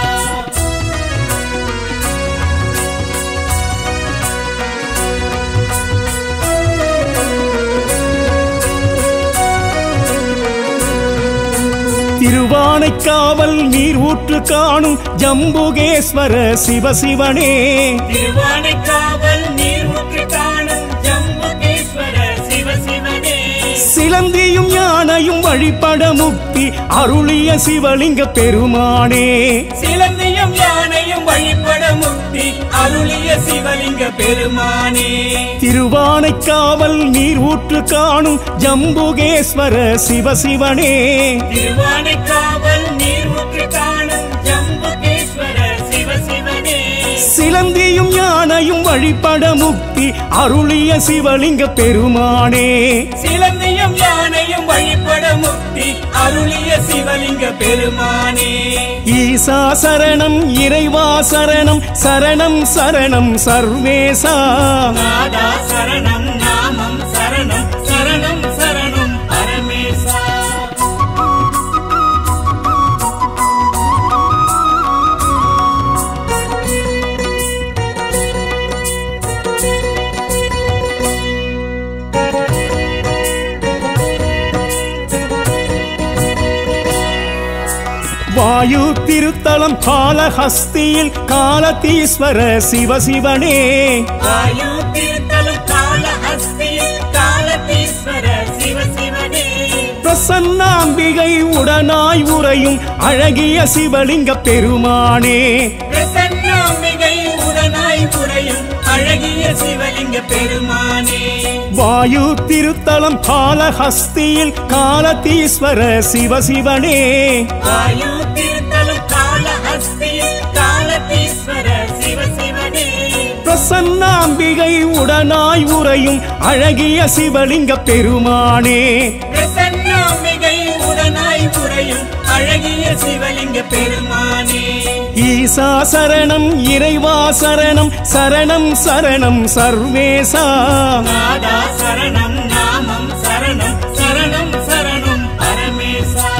திருவானைக்காவல் நீர் ஊற்று காணும் ஜம்புகேஸ்வர சிவசிவனே திருவானைக்காவல் நீர் ஊற்று காணும் ஜம்புகேஸ்வர சிவசிவனே சிலந்தியும் யானையும் வழிபட முக்தி அருளிய சிவலிங்க பெருமானே சிலந்தியும் யானையும் வழிபட முக்தி அருளிய சிவலிங்க பெருமானே திருவானைக்காவல் நீர் ஊற்று காணும் ஜம்புகேஸ்வர சிவசிவனே திருவானைக்காவல் நீர் ஊற்று காணும் ஜம்புகேஸ்வர சிவசிவனே சிலந்தியும் யானையும் வழிபட முக்தி அருளிய சிவலிங்க பெருமானே சிலந்தியும் யானையும் வழிபட முக்தி அருளிய சிவலிங்க பெருமானே ஈசா சரணம் இறைவா சரணம் சரணம் சரணம் சர்வேசா நாதா சரணம் நாமம் சரணம் சரணம் சரணம் பரமேசா வாயு திருத்தலம் காலஹஸ்தியில் காலதீஸ்வர சிவசிவனே வாயு திருத்தலம் கால அஸ்தியில் காலதீஸ்வர சிவசிவனே பிரசன்னாம்பிகை உடனாய் உறையும் அழகிய சிவலிங்க பெருமானே பிரசன்னாம்பிகை உடனாய் புரையும் அழகிய சிவலிங்க பெருமானே வாயு திருத்தலம் காலஹஸ்தியில் காலதீஸ்வர சிவசிவனே வாயு திருத்தலம் கால அஸ்தியில் காலதீஸ்வர சிவசிவனே பிரசன்னாம்பிகை உடனாய் உறையும் அழகிய சிவலிங்க பெருமானே பிரசன்னாம்பிகை உடனாய் புரையும் அழகிய சிவலிங்க பெருமானே ஈசா சரணம் இறைவா சரணம் சரணம் சரணம் சர்வேசா நாதா சரணம் நாமம் சரணம் சரணம் சரணம் பரமேசா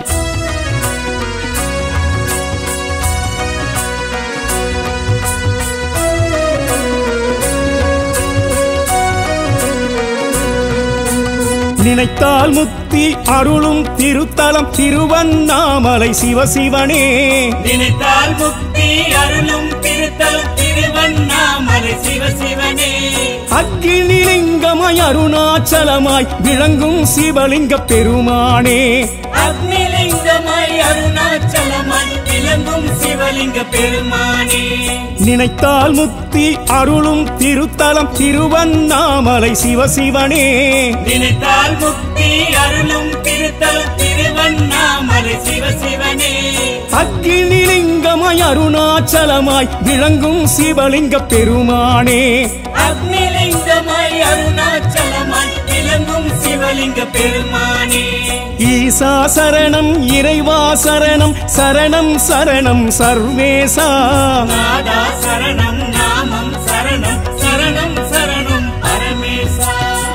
நினைத்தால் முக்தி அருளும் திருத்தலம் திருவண்ணாமலை சிவசிவனே நினைத்தால் முக்தி அருளும் திருத்தலம் திருவண்ணாமலை சிவசிவனே அக்னிலிங்கமாய் அருணாச்சலமாய் விளங்கும் சிவலிங்க பெருமானே அக்னிலிங்கமாய் அருணாச்சலமாய் விளங்கும் சிவலிங்க பெருமானே நினைத்தால் முக்தி அருளும் திருத்தலம் திருவண்ணாமலை சிவசிவனே நினைத்தால் முக்தி அருளும் திருத்தலம் திருவண்ணாமலை சிவசிவனே அக்னிலிங்கமாய் அருணாச்சலமாய் விளங்கும் சிவலிங்க பெருமானே அக்னிலிங்கமாய் அருணாச்சலமாய் விளங்கும் சிவலிங்க பெருமானே ஈசா சரணம் இறைவா சரணம் சரணம் சரணம் சர்வேசா நாதா சரணம் நாமம் சரணம் சரணம் சரணம் பரமேசா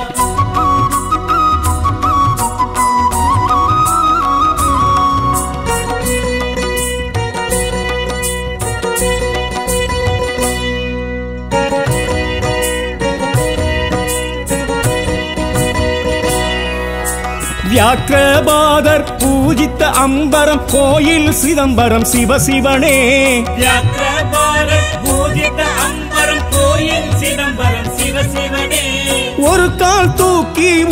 வியாக்கிரபாதர் பூஜித்த அம்பரம் கோயில் சிதம்பரம் சிவசிவனே வியாக்கிரபாரத் பூஜித்த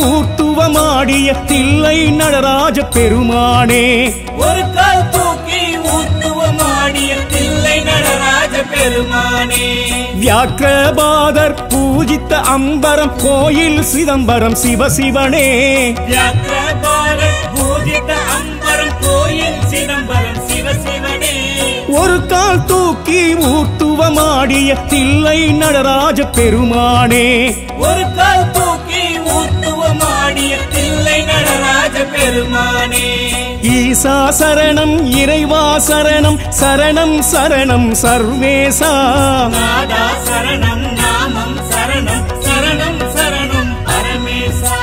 ஊர்த்துவமாடிய தில்லை நடராஜ பெருமானே ஒரு கால் தூக்கி ஊத்துவமாடிய தில்லை நடராஜ பெருமானே வியாக்கிரபாதர் பூஜித்த அம்பரம் கோயில் சிதம்பரம் சிவசிவனே வியாக்கிரபாரத் பூஜித அம்பரம் கோயில் சிதம்பரம் சிவசிவனே ஒரு கால் தூக்கி ஊர்த்துவமாடிய தில்லை நடராஜ பெருமானே ஒரு கால் தூக்கி ஊத்துவமாடிய தில்லை நடராஜ பெருமானே ஈசா சரணம் இறைவா சரணம் சரணம் சரணம் சர்வேசா நாதா சரணம் நாமம் சரணம் சரணம் சரணம் பரமேசா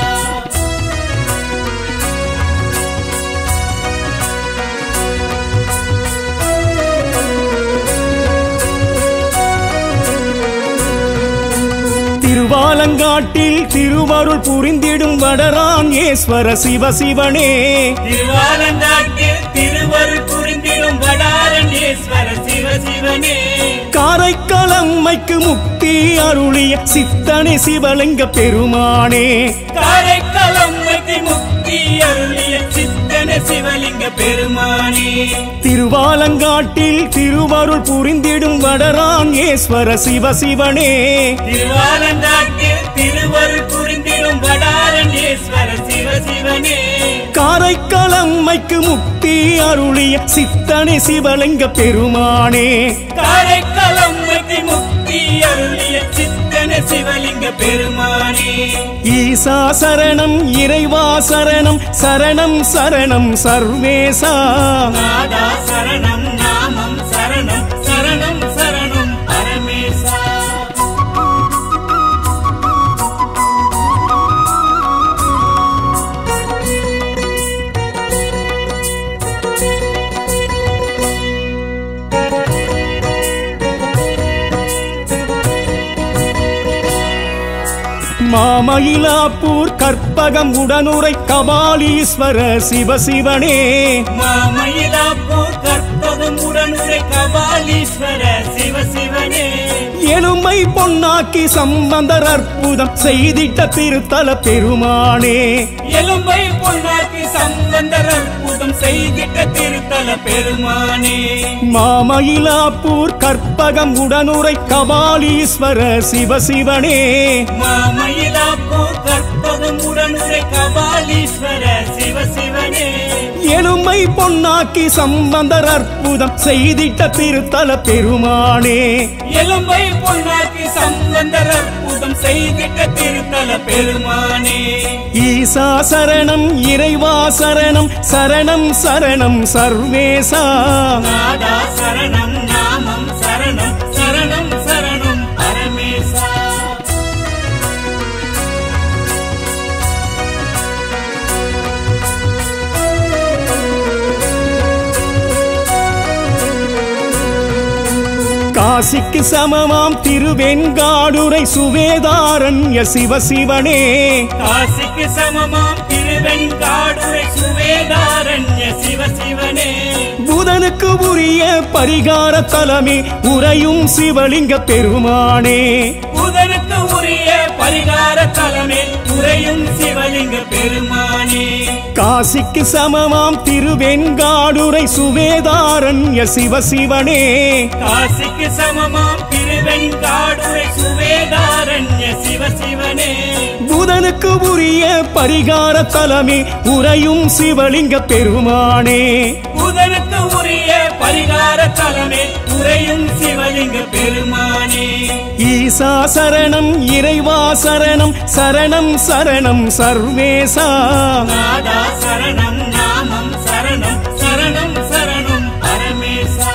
திருவாலங்காட்டில் திருவருள் புரிந்திடும் வடரான் ஈஸ்வர சிவசிவனே திருவாலங்காட்டில் திருவருள் புரிந்திடும் வடாரண்யேஸ்வர சிவசிவனே காரைக்காலம்மைக்கு முக்தி அருளிய சித்தனே சிவலிங்க பெருமானே காரைக்காலம்மைக்கு முக்தி அருளிய சித்தன சிவலிங்க பெருமானே திருவாலங்காட்டில் திருவருள் புரிந்திடும் வடரான் ஈஸ்வர சிவசிவனே திருவாலங்காட்டில் திருவருள் புரிந்திடும் வடாரண்யேஸ்வர சிவசிவனே காரைக்காலம்மைக்கு முக்தி அருளிய சித்தனே சிவலிங்க பெருமானே காரைக்காலம்மைக்கு முக்தி அருளிய சித்தன சிவலிங்க பெருமானே ஈசா சரணம் இறைவா சரணம் சரணம் சரணம் சர்வேசா நாதா சரணம் நாமம் சரணம் சரணம் சரணம் பரமேசா மாமயிலாப்பூர் கற்பகம் உடனுரை கபாலீஸ்வர சிவசிவனே மாமயிலாப்பூர் கற்பகம் உடனுரை கபாலீஸ்வர சிவசிவனே எலும்பை பொன்னாக்கி சம்பந்தர் அற்புதம் செய்திட்ட திருத்தல பெருமானே எலும்பை பொன்னாக்கி சம்பந்தர் அற்புதம் செய்திட்ட திருத்தல பெருமானே மாமயிலாப்பூர் கற்பகம் உடனுரை கபாலீஸ்வர சிவசிவனே மாமயிலாப்பூர் கற்பகம் உடனுரை கபாலீஸ்வர சிவசிவனே எலும்பை பொன்னாக்கி சம்பந்தர் அற்புதம் செய்திட்ட திருத்தல பெருமானே எலும்பை பொன்னாக்கி சம்பந்தர் அற்புதம் செய்திட்ட திருத்தல பெருமானே ஈசா சரணம் இறைவா சரணம் சரணம் சரணம் சர்வேசா நாதா சரணம் நாமம் சரணம் சரணம் சரணம் பரமேசா காசிக்கு சமமாம் திருவெண்காடுரை சுவேதாரண்ய சிவசிவனே காசிக்கு சமமாம் திருவெண்காடுரை சுவேதாரண்ய சிவசிவனே புதனுக்கு உரிய பரிகார தலமே உறையும் சிவலிங்க பெருமானே புதனுக்கு உரிய பரிகார தலமே உறையும் சிவலிங்க பெருமானே காசிக்கு சமமாம் திருவெண்காடுரை சுவேதாரண்ய சிவசிவனே காசிக்கு சமமாம் திருவெண்காடுரை சுவேதாரண்ய சிவசிவனே புதனுக்கு உரிய பரிகார தலமே உறையும் சிவலிங்க பெருமானே புதனுக்கு உரிய பரிகார தலமே உறையும் சிவலிங்க பெருமானே ஈசா சரணம் இறைவா சரணம் சரணம் சரணம் சர்வேசா நாதா சரணம் நாமம் சரணம் சரணம் சரணம் பரமேசா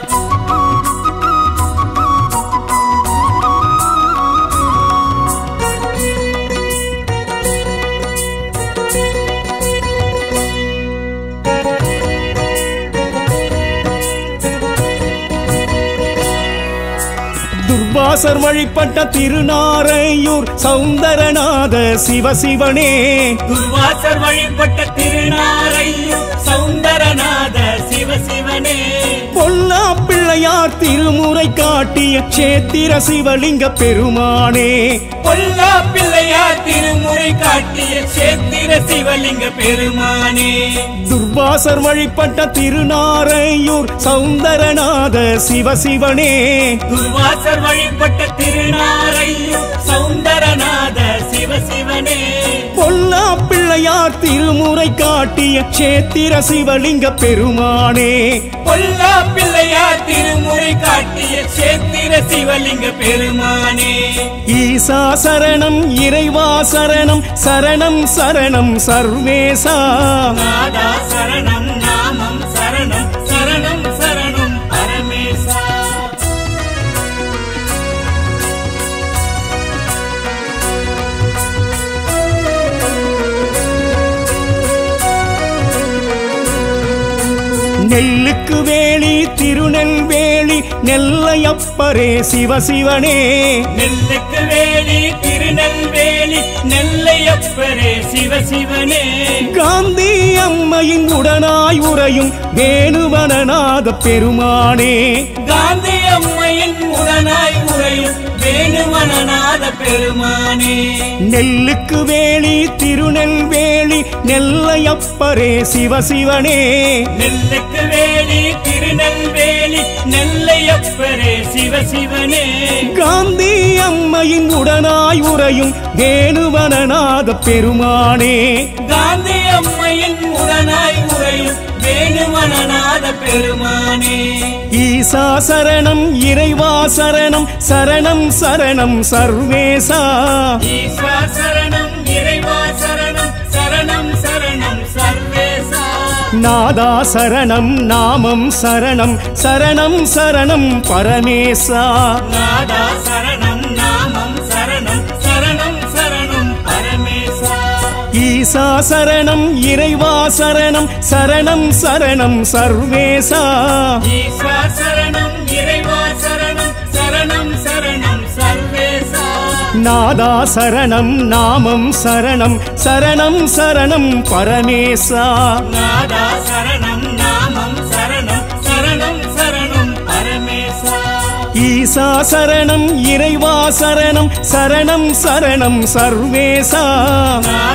துர்வாசர் வழிபட்ட திருநாரையூர் சௌந்தரநாத சிவசிவனே துர்வாசர் வழிபட்ட திருநாரையூர் சௌந்தரநாத சிவசிவனே பொல்லா பிள்ளை பிள்ளையார் திருமுறை காட்டிய சேத்திர சிவலிங்க பெருமானே பொல்லா பிள்ளையார் திருமுறை காட்டிய சேத்திர சிவலிங்க பெருமானே துர்வாசர் வழிபட்ட திருநாரையூர் சௌந்தரநாத சிவசிவனே துர்வாசர் வழிபட்ட திருநாரையூர் சௌந்தரநாத சிவசிவனே பொல்லா பிள்ளையார் திருமுறை காட்டிய சேத்திர சிவலிங்க பெருமானே பொல்லா பிள்ளையார் திருமுறை காட்டிய சேத்திர சிவலிங்க பெருமானே ஈசா சரணம் இறைவா சரணம் சரணம் சரணம் சர்வேசா நாதா சரணம் நாமம் சரணம் சரணம் சரணம் பரமேசா நெல்லுக்கு வேலி திருநெல்வேலி நெல்லையப்பரே சிவசிவனே நெல்லுக்கு வேலி திருநெல்வேலி நெல்லையப்பரே சிவசிவனே காந்தி அம்மையின் உடனாய் உறையும் வேணுவனநாத பெருமானே காந்தி அம்மையின் உடனாய் உறையும் வேணுமனநாத பெருமானே நெல்லுக்கு வேலி திருநெல்வேலி நெல்லையப்பரே சிவசிவனே நெல்லுக்கு வேலி திருநெல்வேலி நெல்லையப்பரே சிவசிவனே காந்தி அம்மையின் உடனாய் உறையும் வேணுவனநாத பெருமானே காந்தி அம்மையின் உடனாய் உறையும் வேணுமனநாத பெருமானே ஈசா சரணம் இறைவா சரணம் சரணம் சரணம் சர்வேசா ஈஸ்வா சரணம் இறைவா சரணம் சரணம் சரணம் சர்வேசா நாதா சரணம் நாமம் சரணம் சரணம் சரணம் பரமேசா நாதா சரணம் நாமம் சரணம் சரணம் சரணம் பரமேசா ஈசா சரணம் இறைவா சரணம் சரணம் சரணம் சர்வேசா ஈஸ்வா சரணம் இறைவா சரணம் சரணம் சரணம் சர்வேசா நாதா சரணம் நாமம் சரணம் சரணம் சரணம் பரமேசா நாதா சரணம் நாமம் சரணம் சரணம் சரணம் பரமேசா ஈசா சரணம் இறைவா சரணம் சரணம் சரணம் சர்வேசா நாதா